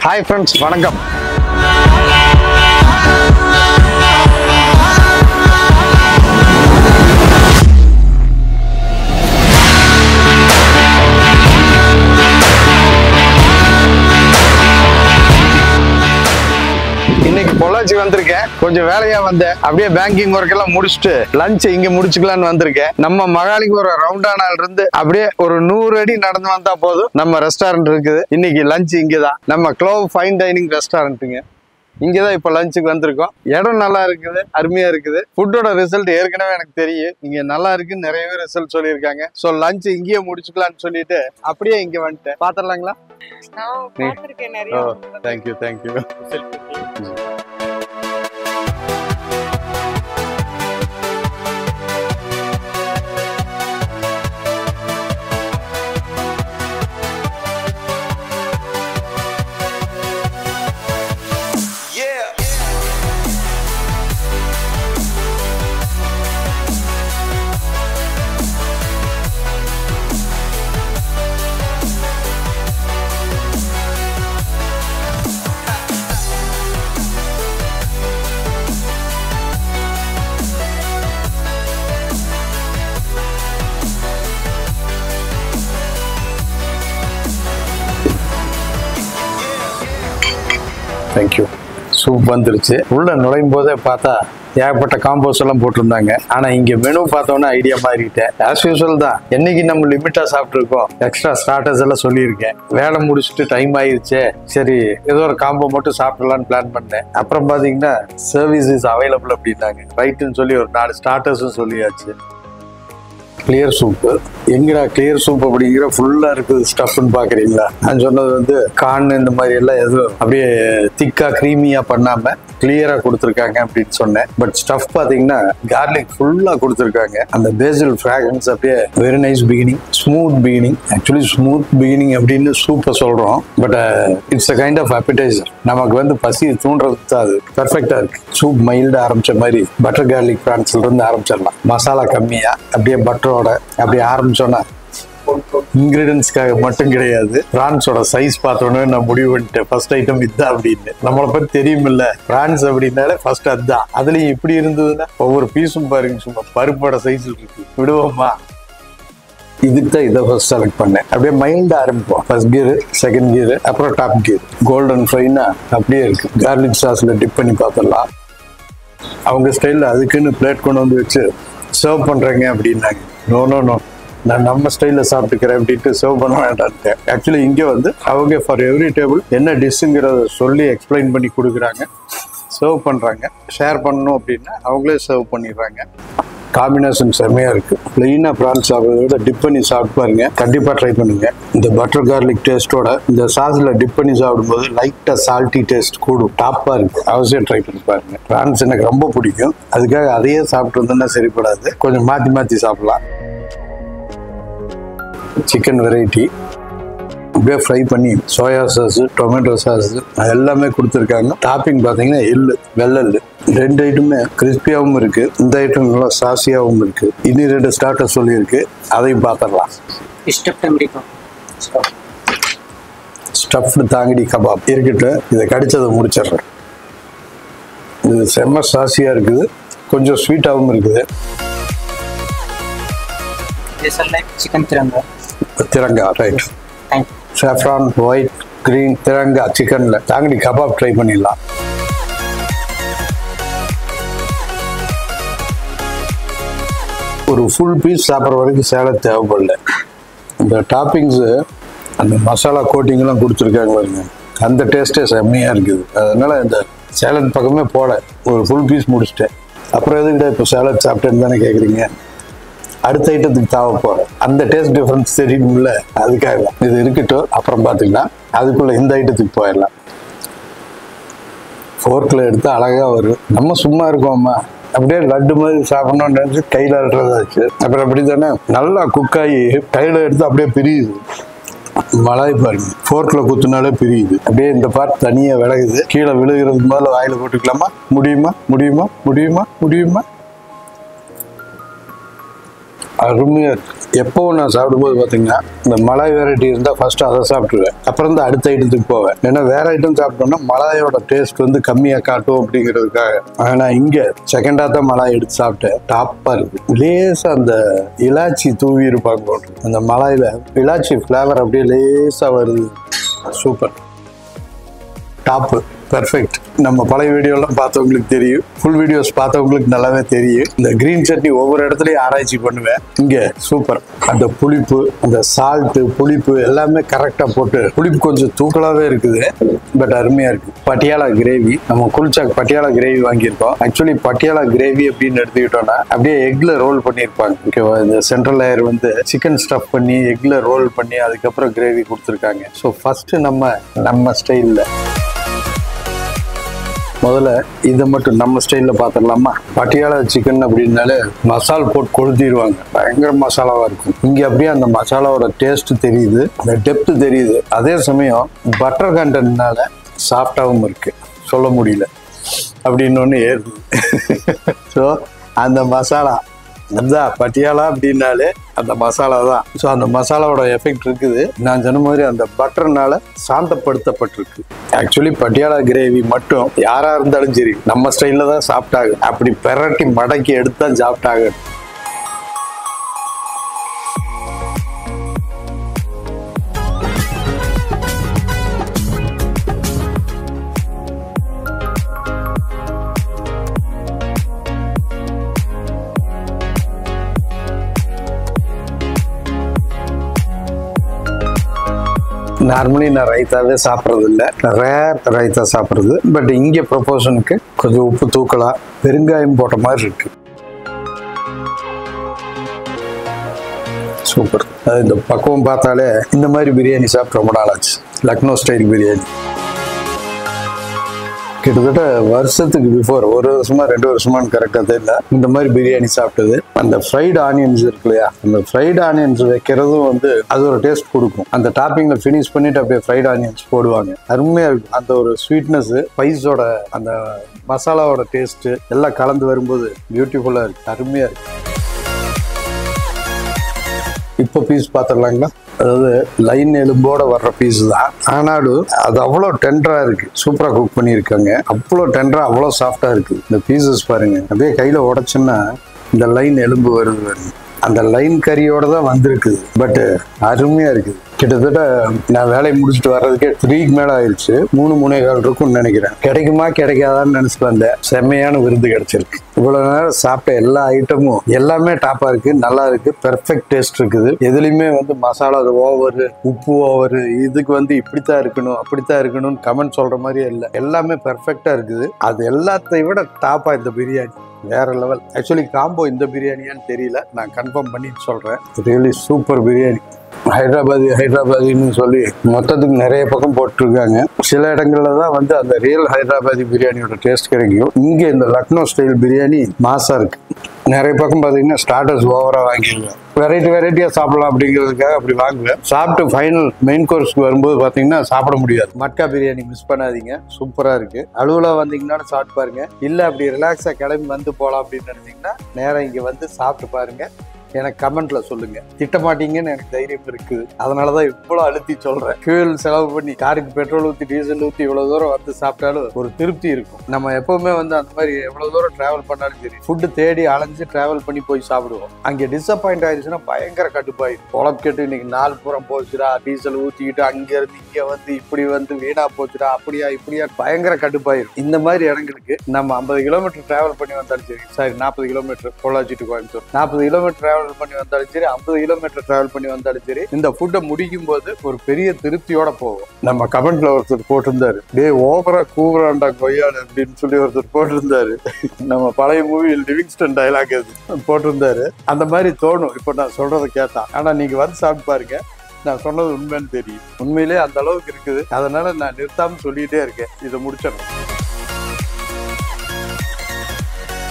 Hi friends வணக்கம் இன்னைக்கு பொள்ளாச்சி வந்திருக்கேன் கொஞ்சம் வேலையா வந்தேன் அப்படியே பேங்கிங் ஒர்க் எல்லாம் முடிச்சுட்டு லஞ்ச் இங்க முடிச்சுக்கலாம்னு வந்திருக்கேன் நம்ம மகாலிக்கு ஒரு ரவுண்டானால இருந்து அப்படியே ஒரு நூறு அடி நடந்து வந்தா போதும் நம்ம ரெஸ்டாரண்ட் இருக்குது இன்னைக்கு லஞ்ச் இங்கதான் நம்ம க்ளோவ் ஃபைன் டைனிங் ரெஸ்டாரண்ட்டுங்க இங்கதான் இப்ப லஞ்சுக்கு வந்திருக்கோம் இடம் நல்லா இருக்குது அருமையா இருக்குது ஃபுட்டோட ரிசல்ட் ஏற்கனவே எனக்கு தெரியும் இங்க நல்லா இருக்குன்னு நிறைய பேர் ரிசல்ட் சொல்லியிருக்காங்க ஸோ லஞ்ச் இங்கேயே முடிச்சுக்கலாம்னு சொல்லிட்டு அப்படியே இங்க வந்துட்டேன் பாத்திரலாங்களா நான் பார்த்திருக்கேன் நிறைய oh thank you thank you thank you soup வந்துருச்சு உள்ள நுழையும் போதே பார்த்தா ஏகப்பட்ட காம்போஸ் எல்லாம் போட்டிருந்தாங்க ஆனா இங்க மெனு பார்த்தோன்னே ஐடியா மாறிட்டேன் ஆஸ் யூஸ்வல் தான் என்னைக்கு நம்ம லிமிட்டா சாப்பிட்டுருக்கோம் எக்ஸ்ட்ரா ஸ்டார்டர்ஸ் எல்லாம் சொல்லியிருக்கேன் வேலை முடிச்சுட்டு டைம் ஆயிருச்சே சரி ஏதோ ஒரு காம்போ மட்டும் சாப்பிடலாம்னு பிளான் பண்ணேன் அப்புறம் பாத்தீங்கன்னா சர்வீஸ் இஸ் அவைலபிள் அப்படின்னாங்க ரைட்டுன்னு சொல்லி ஒரு நாலு ஸ்டார்டர்ஸும் சொல்லியாச்சு கிளியர் சூப்பு எங்கடா கிளியர் சூப் அப்படிங்கிற ஃபுல்லா இருக்குது ஸ்டஃப்னு பாக்குறீங்களா நான் சொன்னது வந்து கான் இந்த மாதிரி எல்லாம் எதுவும் அப்படியே திக்கா க்ரீமியா பண்ணாம கிளியரா கொடுத்துருக்காங்க அப்படின்னு சொன்னேன் பட் ஸ்டஃப் பாத்தீங்கன்னா கார்லிக் ஃபுல்லா கொடுத்துருக்காங்க அந்த பேசில் ஃப்ராக்ரன்ஸ் அப்படியே very nice beginning smooth beginning actually smooth beginning அப்படின்னு சூப்பை சொல்றோம் but it's a kind of appetizer நமக்கு வந்து பசி தூண்டுறதுக்கு தான் அது பெர்ஃபெக்டா இருக்கு சூப் மைல்டா ஆரம்பிச்ச மாதிரி பட்டர் கார்லிக் பிரான்ஸ்ல இருந்து ஆரம்பிச்சிடலாம் மசாலா கம்மியா அப்படியே பட்டரோட அப்படியே ஆரம்பிச்சோன்னா இன்கிரீடியன்ஸ்க்காக மட்டும் கிடையாது பிரான்ஸோட சைஸ் பார்த்தோன்னே நான் முடிவு பண்ணிட்டேன் ஃபர்ஸ்ட் ஐட்டம் இதுதான் அப்படின்னு நம்மளை பத்தி தெரியுமில்ல பிரான்ஸ் அப்படின்னாலே ஃபர்ஸ்ட் அதுதான் அதுலயும் இப்படி இருந்ததுன்னா ஒவ்வொரு பீஸும் பாருங்க சும்மா பருப்போட சைஸ் இருக்கு விடுவோமா இதுக்கு தான் இதை ஃபர்ஸ்ட் செலக்ட் பண்ணேன் அப்படியே மைல்டா ஆரம்பிப்போம் ஃபர்ஸ்ட் கியர் செகண்ட் கியர் அப்புறம் டாப் கியர் கோல்டன் ஃப்ரைனா அப்படியே இருக்கு கார்லிக் சாஸ்ல டிப் பண்ணி பார்த்துடலாம் அவங்க ஸ்டைலில் அதுக்குன்னு பிளேட் கொண்டு வந்து வச்சு சர்வ் பண்றாங்க அப்படின்னாங்க நோ நோ நோ நான் நம்ம ஸ்டைலில் சாப்பிட்டுக்கிறேன் அப்படின்ட்டு சர்வ் பண்ண வேண்டான்ட்டேன் ஆக்சுவலி இங்கே வந்து அவங்க ஃபார் எவ்ரி டேபிள் என்ன டிஷ்ஷுங்கிறத சொல்லி எக்ஸ்பிளைன் பண்ணி கொடுக்குறாங்க சர்வ் பண்ணுறாங்க ஷேர் பண்ணணும் அப்படின்னா அவங்களே சர்வ் பண்ணிடுறாங்க காம்பினேஷன் செம்மையா இருக்கு பிளெயினா ப்ரான்ஸ் சாப்பிட்றத விட டிப் பண்ணி சாப்பிட்டு பாருங்க கண்டிப்பா ட்ரை பண்ணுங்க இந்த பட்டர் கார்லிக் டேஸ்டோட இந்த சாஸ்ல டிப் பண்ணி சாப்பிடும்போது லைட்டா சால்ட்டி டேஸ்ட் கூடும் டாப்பா இருக்கு அவசியம் ட்ரை பண்ணி பாருங்க ப்ரான்ஸ் எனக்கு ரொம்ப பிடிக்கும் அதுக்காக அதையே சாப்பிட்டு வந்தோம்னா சரிப்படாது கொஞ்சம் மாத்தி மாத்தி சாப்பிடலாம் சிக்கன் வெரைட்டி அப்படியே ஃப்ரை பண்ணி சோயா சாஸ் டொமேட்டோ சாஸ் எல்லாமே கொடுத்துருக்காங்க டாப்பிங் பார்த்தீங்கன்னா எள்ளு வெள்ளெள்ளு ரெண்டு ஐட்டமே கிறிஸ்பியாகவும் இருக்கு இந்த ஐட்டம் நல்லா சாசியாகவும் இருக்கு இன்னும் ரெண்டு ஸ்டார்டர் சொல்லியிருக்கு அதையும் பார்த்துடலாம் ஸ்டெப் முடிக்கும் ஸ்டஃப்டு தாங்கடி கபாப் இருக்கட்டும் இதை கடிச்சதை முடிச்சிடுறேன் இது செம்ம சாசியாக இருக்குது கொஞ்சம் ஸ்வீட்டாகவும் இருக்குது like chicken Tiranga Tiranga right தேங்க் saffron ஒயிட் green திரங்கா சிக்கனில் தாங்கடி கபாப் ட்ரை பண்ணிடலாம் ஒரு ஃபுல் பீஸ் சாப்பிட்ற வரைக்கும் சேலட் தேவைப்படல இந்த டாப்பிங்ஸு அந்த மசாலா கோட்டிங்லாம் கொடுத்துருக்காங்க பாருங்க அந்த டேஸ்ட்டே செம்மையாக இருக்குது அதனால இந்த சேலட் பக்கமே போல ஒரு ஃபுல் பீஸ் முடிச்சிட்டேன் அப்புறம் எதுக்கிட்ட இப்போ சேலட் சாப்பிட்டேன்னு தானே கேட்குறீங்க அடுத்த ஐட்டத்துக்கு தாவ போறேன் அந்த டேஸ்ட் டிஃபரன்ஸ் தெரியும்ல அதுக்காக தான். இது இருக்கட்டும் அப்புறம் பார்த்துக்கலாம் அதுக்குள்ள இந்த ஐட்டத்துக்கு போயிடலாம் ஃபோர்க்கில் எடுத்து அழகா வரும் நம்ம சும்மா இருக்கோம்மா அப்படியே லட்டு மாதிரி சாப்பிடணும்னு நினைச்சு கையில் அட்டுறதாச்சு அப்புறம் அப்படி தானே நல்லா குக் ஆகி கையில் எடுத்து அப்படியே பிரியுது மலாய் பாருங்க ஃபோர்க்கில் குத்துனாலே பிரியுது அப்படியே இந்த பார்ட் தனியாக விலகுது கீழே விழுகிறதுக்கு முதல்ல வாயில போட்டுக்கலாமா முடியுமா முடியுமா முடியுமா முடியுமா அருமையா இருக்கு எப்பவும் நான் சாப்பிடும்போது பார்த்தீங்கன்னா இந்த மலாய் வெரைட்டி இருந்தால் ஃபர்ஸ்ட் அதை சாப்பிட்டுருவேன் அப்புறம் தான் அடுத்த ஐட்டத்துக்கு போவேன் ஏன்னா வேற ஐட்டம் சாப்பிட்டோம்னா மலாயோட டேஸ்ட் வந்து கம்மியாக காட்டும் அப்படிங்கிறதுக்காக ஆனால் இங்கே செகண்டாக தான் மலாய் எடுத்து சாப்பிட்டேன் டாப்பாக இருக்கு லேசாக அந்த இலாச்சி தூவி இருப்பாங்க போட்டு. அந்த மலாயில் இலாச்சி ஃப்ளேவர் அப்படியே லேசாக வருது சூப்பர் டாப்பு பெர்ஃபெக்ட் நம்ம பழைய வீடியோலாம் பார்த்தவங்களுக்கு தெரியும் ஃபுல் வீடியோஸ் பார்த்தவங்களுக்கு நல்லாவே தெரியும் இந்த கிரீன் சட்னி ஒவ்வொரு இடத்துலையும் ஆராய்ச்சி பண்ணுவேன் இங்கே சூப்பர் அந்த புளிப்பு அந்த சால்ட்டு புளிப்பு எல்லாமே கரெக்டாக போட்டு புளிப்பு கொஞ்சம் தூக்கலாகவே இருக்குது பட் அருமையாக இருக்குது பட்டியாலா கிரேவி நம்ம குளிச்சா பட்டியாலா கிரேவி வாங்கியிருக்கோம் ஆக்சுவலி பட்டியாலா கிரேவி அப்படின்னு எடுத்துக்கிட்டோம்னா அப்படியே எக்ல ரோல் பண்ணியிருப்பாங்க ஓகேவா இந்த சென்ட்ரல் லேயர் வந்து சிக்கன் ஸ்டஃப் பண்ணி எக்ல ரோல் பண்ணி அதுக்கப்புறம் கிரேவி கொடுத்துருக்காங்க ஸோ ஃபர்ஸ்ட் நம்ம நம்ம ஸ்டைலில் முதல்ல இதை மட்டும் நம்ம ஸ்டைலில் பார்த்துடலாமா பட்டியாலா சிக்கன் அப்படின்னாலே மசால் போட்டு கொளுத்திடுவாங்க பயங்கர மசாலாவாக இருக்கும் இங்கே அப்படியே அந்த மசாலாவோட டேஸ்ட் தெரியுது அந்த டெப்த் தெரியுது அதே சமயம் பட்டர் கண்டென்ட்னால சாஃப்டாகவும் இருக்கு சொல்ல முடியல அப்படின்னு ஒன்று ஏறுது ஸோ அந்த மசாலா அந்த பட்டியாலா அப்படின்னாலே அந்த மசாலா தான் ஸோ அந்த மசாலாவோட எஃபெக்ட் இருக்குது நான் சொன்ன மாதிரி அந்த பட்டர்னால சாந்தப்படுத்தப்பட்டிருக்கு ஆக்சுவலி பட்டியாலா கிரேவி மட்டும் யாரா இருந்தாலும் சரி நம்ம ஸ்டைலில் தான் சாப்பிட்டாங்க அப்படி பெரட்டி மடக்கி எடுத்து தான் சாப்பிட்டாங்க நார்மலி நான் ரைத்தாவே சாப்பிட்றது இல்லை ரேர் ரைத்தா சாப்பிட்றது பட் இங்கே ப்ரொபோஷனுக்கு கொஞ்சம் உப்பு தூக்கலாம் பெருங்காயம் போட்ட மாதிரி இருக்கு சூப்பர் அது இந்த பக்குவம் பார்த்தாலே இந்த மாதிரி பிரியாணி சாப்பிட்டு ரொம்ப நாள் ஆச்சு லக்னோ ஸ்டைல் பிரியாணி கிட்டத்தட்ட வருஷத்துக்கு பிஃபோர் ஒரு வருஷமா ரெண்டு வருஷமான்னு கரெக்டாக தெரியல இந்த மாதிரி பிரியாணி சாப்பிட்டது அந்த ஃப்ரைடு ஆனியன்ஸ் இருக்கு இல்லையா அந்த ஃப்ரைடு ஆனியன்ஸ் வைக்கிறதும் வந்து அது ஒரு டேஸ்ட் கொடுக்கும் அந்த டாப்பிங்ல ஃபினிஷ் பண்ணிட்டு அப்படியே ஃப்ரைடு ஆனியன்ஸ் போடுவாங்க அருமையா இருக்கும் அந்த ஒரு ஸ்வீட்னஸ் ஸ்பைஸோட அந்த மசாலாவோட டேஸ்ட் எல்லாம் கலந்து வரும்போது பியூட்டிஃபுல்லா இருக்கு அருமையா இருக்கு இப்போ பீஸ் பார்த்துடலாங்களா அதாவது லைன் எலும்போட வர்ற பீஸ் தான் ஆனாலும் அது அவ்வளோ டெண்டரா இருக்கு சூப்பரா குக் பண்ணியிருக்காங்க அவ்வளோ டெண்டரா அவ்வளோ சாஃப்டா இருக்கு இந்த பீசஸ் பாருங்க அப்படியே கையில உடைச்சோன்னா இந்த லைன் எலும்பு வருது பாருங்க அந்த லைன் கறியோட தான் வந்திருக்குது பட் அருமையா இருக்குது கிட்டத்தட்ட நான் வேலையை முடிச்சுட்டு வர்றதுக்கே த்ரீக்கு மேல ஆயிடுச்சு மூணு மூணே கால் இருக்கும்னு நினைக்கிறேன் கிடைக்குமா கிடைக்காதான்னு நினைச்சிட்டு வந்தேன் செம்மையான விருது கிடைச்சிருக்கு இவ்வளவு நேரம் சாப்பிட்ட எல்லா ஐட்டமும் எல்லாமே டாப்பா இருக்கு நல்லா இருக்கு பெர்ஃபெக்ட் டேஸ்ட் இருக்குது எதுலையுமே வந்து மசாலா ஓவர் உப்பு ஓவர் இதுக்கு வந்து இப்படித்தான் இருக்கணும் அப்படித்தான் இருக்கணும்னு கமெண்ட் சொல்ற மாதிரியே இல்லை எல்லாமே பெர்ஃபெக்டா இருக்குது அது எல்லாத்தையும் விட டாப்பா இந்த பிரியாணி வேற லெவல் ஆக்சுவலி காம்போ இந்த பிரியாணியான்னு தெரியல நான் கன்ஃபார்ம் பண்ணிட்டு சொல்றேன் ரியலி சூப்பர் பிரியாணி ஹைதராபாதி ஹைதராபாதின்னு சொல்லி மொத்தத்துக்கு நிறைய பக்கம் போட்டிருக்காங்க சில இடங்கள்ல தான் வந்து அந்த ரியல் ஹைதராபாதி பிரியாணியோட டேஸ்ட் கிடைக்கும் இங்க இந்த லக்னோ ஸ்டைல் பிரியாணி மாசா இருக்கு நிறைய பக்கம் பார்த்தீங்கன்னா ஸ்டார்டர்ஸ் ஓவரா வாங்கிடுவேன் வெரைட்டி வெரைட்டியா சாப்பிடலாம் அப்படிங்கிறதுக்காக அப்படி வாங்குவேன் சாப்பிட்டு ஃபைனல் மெயின் கோர்ஸ்க்கு வரும்போது பார்த்தீங்கன்னா சாப்பிட முடியாது மட்கா பிரியாணி மிஸ் பண்ணாதீங்க சூப்பரா இருக்கு அலுவலா வந்தீங்கன்னா சாப்பிட்டு பாருங்க இல்ல அப்படி ரிலாக்ஸா கிளம்பி வந்து போலாம் அப்படின்னு நினைச்சீங்கன்னா நேரம் இங்க வந்து சாப்பிட்டு பாருங்க எனக்கு கமெண்ட்ல சொல்லுங்க திட்ட மாட்டீங்கன்னு எனக்கு தைரியம் இருக்குது அதனாலதான் இவ்வளவு அழுத்தி சொல்றேன் ஃபியூல் செலவு பண்ணி காருக்கு பெட்ரோல் ஊத்தி டீசல் ஊத்தி இவ்வளவு தூரம் வந்து சாப்பிட்டாலும் ஒரு திருப்தி இருக்கும் நம்ம எப்பவுமே வந்து அந்த மாதிரி எவ்வளவு தூரம் டிராவல் பண்ணாலும் சரி ஃபுட்டு தேடி அலைஞ்சு டிராவல் பண்ணி போய் சாப்பிடுவோம் அங்கே டிசப்பாயிண்ட் ஆயிடுச்சுன்னா பயங்கர கடுப்பாயிடும் குழம்பு கேட்டு இன்னைக்கு நாலு புறம் போச்சுடா டீசல் ஊத்திக்கிட்டு அங்க இருந்து இங்க வந்து இப்படி வந்து வீணா போச்சுடா அப்படியா இப்படியா பயங்கர கடுப்பாயிரும் இந்த மாதிரி இடங்களுக்கு நம்ம ஐம்பது கிலோமீட்டர் டிராவல் பண்ணி வந்தாலும் சரி சாரி நாற்பது கிலோமீட்டர் பொள்ளாச்சி டு கோயம்புத்தூர் நாற்பது கிலோமீட்டர் டிராவல் பண்ணி வந்தாலும் சரி ஐம்பது கிலோமீட்டர் டிராவல் பண்ணி வந்தாலும் சரி இந்த ஃபுட்டை முடிக்கும் போது ஒரு பெரிய திருப்தியோட போகும் நம்ம கமெண்ட்ல ஒருத்தர் போட்டிருந்தாரு டே ஓவரா கூவுறாண்டா கொய்யாடு அப்படின்னு சொல்லி ஒருத்தர் போட்டிருந்தாரு நம்ம பழைய மூவி லிவிங்ஸ்டன் டைலாக் அது போட்டிருந்தாரு அந்த மாதிரி தோணும் இப்போ நான் சொல்றதை கேட்டா ஆனா நீங்க வந்து சாப்பிட்டு பாருங்க நான் சொன்னது உண்மைன்னு தெரியும் உண்மையிலே அந்த அளவுக்கு இருக்குது அதனால நான் நிறுத்தாம சொல்லிட்டே இருக்கேன் இதை முடிச்சிடணும் உங்க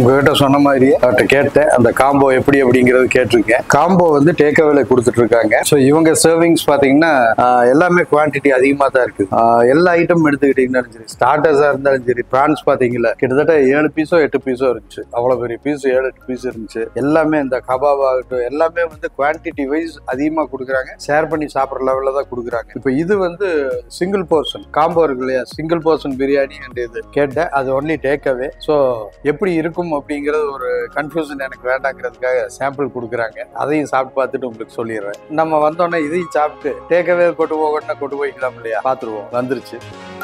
உங்ககிட்ட சொன்ன மாதிரியே அவர்கிட்ட கேட்டேன் அந்த காம்போ எப்படி அப்படிங்கறது கேட்டிருக்கேன் காம்போ வந்து டேக் அவேல கொடுத்துட்டு இருக்காங்க ஸோ இவங்க சர்விங்ஸ் பாத்தீங்கன்னா ஆஹ், எல்லாமே குவான்டிட்டி அதிகமாக தான் இருக்குது ஆஹ், எல்லா ஐட்டம் எடுத்துக்கிட்டீங்கன்னாலும் சரி ஸ்டார்டர்ஸாக இருந்தாலும் சரி ப்ரான்ஸ் பாத்தீங்களா கிட்டத்தட்ட ஏழு பீஸோ எட்டு பீஸோ இருந்துச்சு அவ்வளோ பெரிய பீஸ் ஏழு எட்டு பீஸ் இருந்துச்சு எல்லாமே இந்த கபாப் ஆகட்டும் எல்லாமே வந்து குவான்டிட்டி வைஸ் அதிகமாக கொடுக்குறாங்க ஷேர் பண்ணி சாப்பிட்ற லெவலில் தான் கொடுக்குறாங்க இப்போ இது வந்து சிங்கிள் போர்ஷன் காம்போ இருக்கு இல்லையா சிங்கிள் போர்ஷன் பிரியாணி அண்ட் இது கேட்டேன் அது ஒன்லி டேக் அவே ஸோ எப்படி இருக்கும் அப்படிங்கிறது ஒரு கன்ஃபியூஷன் எனக்கு வேண்டாங்கிறதுக்காக சாம்பிள் கொடுக்குறாங்க அதையும் சாப்பிட்டு பார்த்துட்டு உங்களுக்கு சொல்லிடுறேன் நம்ம வந்தோடனே இதையும் சாப்பிட்டு டேக் அவே கொண்டு போகணும்னா கொண்டு போய்க்கலாம் இல்லையா பார்த்துருவோம் வந்துருச்சு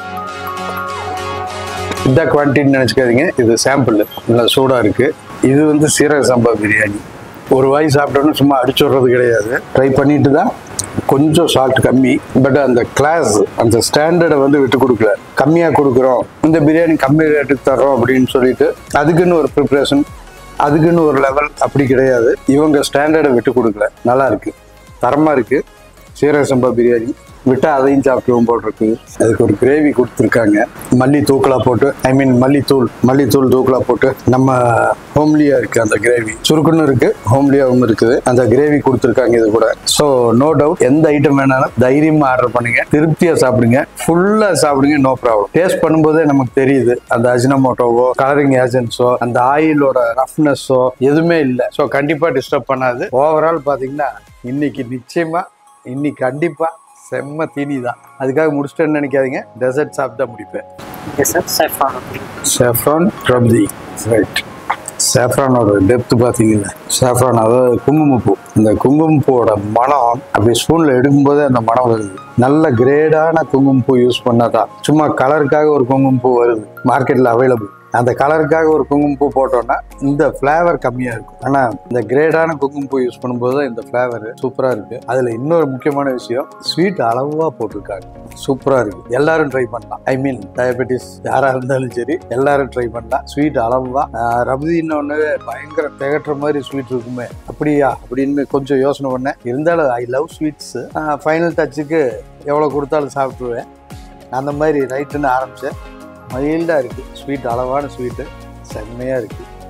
இந்த குவான்டிட்டின்னு நினச்சிக்காதீங்க இது சாம்பிள் நல்லா சூடாக இருக்கு இது வந்து சீரக சம்பா பிரியாணி ஒரு வாய் சாப்பிட்டோன்னு சும்மா அடிச்சு விடுறது கிடையாது ட்ரை பண்ணிட்டு தான் கொஞ்சம் சால்ட் கம்மி பட் அந்த கிளாஸ் அந்த ஸ்டாண்டர்டை வந்து விட்டு கொடுக்கல கம்மியாக கொடுக்குறோம் இந்த பிரியாணி கம்மி ரேட்டுக்கு தர்றோம் அப்படின்னு சொல்லிட்டு அதுக்குன்னு ஒரு ப்ரிப்ரேஷன் அதுக்குன்னு ஒரு லெவல் அப்படி கிடையாது இவங்க ஸ்டாண்டர்டை விட்டு கொடுக்கல நல்லா இருக்கு தரமாக இருக்கு சீரக சம்பா பிரியாணி விட்டா அதையும் சாப்பிடுவோம் போட்டிருக்கு அதுக்கு ஒரு கிரேவி கொடுத்துருக்காங்க மல்லி தூக்கலா போட்டு ஐ மீன் மல்லித்தூள் மல்லித்தூள் தூக்கலா போட்டு நம்ம ஹோம்லியா இருக்கு அந்த கிரேவி சுருக்குன்னு இருக்கு ஹோம்லியாவும் இருக்குது அந்த கிரேவி கொடுத்துருக்காங்க இது கூட ஸோ நோ டவுட் எந்த ஐட்டம் வேணாலும் தைரியமா ஆர்டர் பண்ணுங்க திருப்தியா சாப்பிடுங்க ஃபுல்லா சாப்பிடுங்க நோ ப்ராப்ளம் டேஸ்ட் பண்ணும்போதே நமக்கு தெரியுது அந்த அஜினமோட்டோவோ கலரிங் ஏஜென்ட்ஸோ அந்த ஆயிலோட ரஃப்னஸோ எதுவுமே இல்லை ஸோ கண்டிப்பா டிஸ்டர்ப் பண்ணாது ஓவரால் பாத்தீங்கன்னா இன்னைக்கு நிச்சயமா இன்னைக்கு கண்டிப்பா செம்ம தீனி தான் அதுக்காக முடிச்சிட்டேன்னு நினைக்காதீங்க டெசர்ட் சாப்பிட்டு தான் முடிப்பேன் ये sir saffron saffron rabdi right சாஃப்ரானோட டெப்த் பார்த்தீங்கன்னா சாஃப்ரான் அதாவது குங்குமப்பூ இந்த குங்குமப்பூவோட மனம் அப்படி ஸ்பூனில் எடுக்கும்போதே அந்த மனம் வருது நல்ல கிரேடான குங்குமப்பூ யூஸ் பண்ணாதான் சும்மா கலருக்காக ஒரு குங்குமப்பூ வருது மார்க்கெட்டில் அவைலபிள் அந்த கலருக்காக ஒரு குங்குமப்பூ போட்டோம்னா இந்த ஃப்ளேவர் கம்மியாக இருக்கும் ஆனால் இந்த கிரேடான குங்குமப்பூ யூஸ் பண்ணும்போது தான் இந்த ஃப்ளேவர் சூப்பராக இருக்கு அதில் இன்னொரு முக்கியமான விஷயம் ஸ்வீட் அளவாக போட்டிருக்காங்க சூப்பராக இருக்கு எல்லாரும் ட்ரை பண்ணலாம் ஐ மீன் டயபெட்டிஸ் யாராக இருந்தாலும் சரி எல்லாரும் ட்ரை பண்ணலாம் ஸ்வீட் அளவா ரபதின்னு ஒன்று பயங்கர திகட்டுற மாதிரி ஸ்வீட் இருக்குமே அப்படியா அப்படின்னு கொஞ்சம் யோசனை பண்ணேன் இருந்தாலும் ஐ லவ் ஸ்வீட்ஸ் ஃபைனல் டச்சுக்கு எவ்வளோ கொடுத்தாலும் சாப்பிட்ருவேன் அந்த மாதிரி ரைட்டுன்னு ஆரம்பித்தேன் மைல்டாக இருக்குது ஸ்வீட் அளவான ஸ்வீட்டு செம்மையாக இருக்குது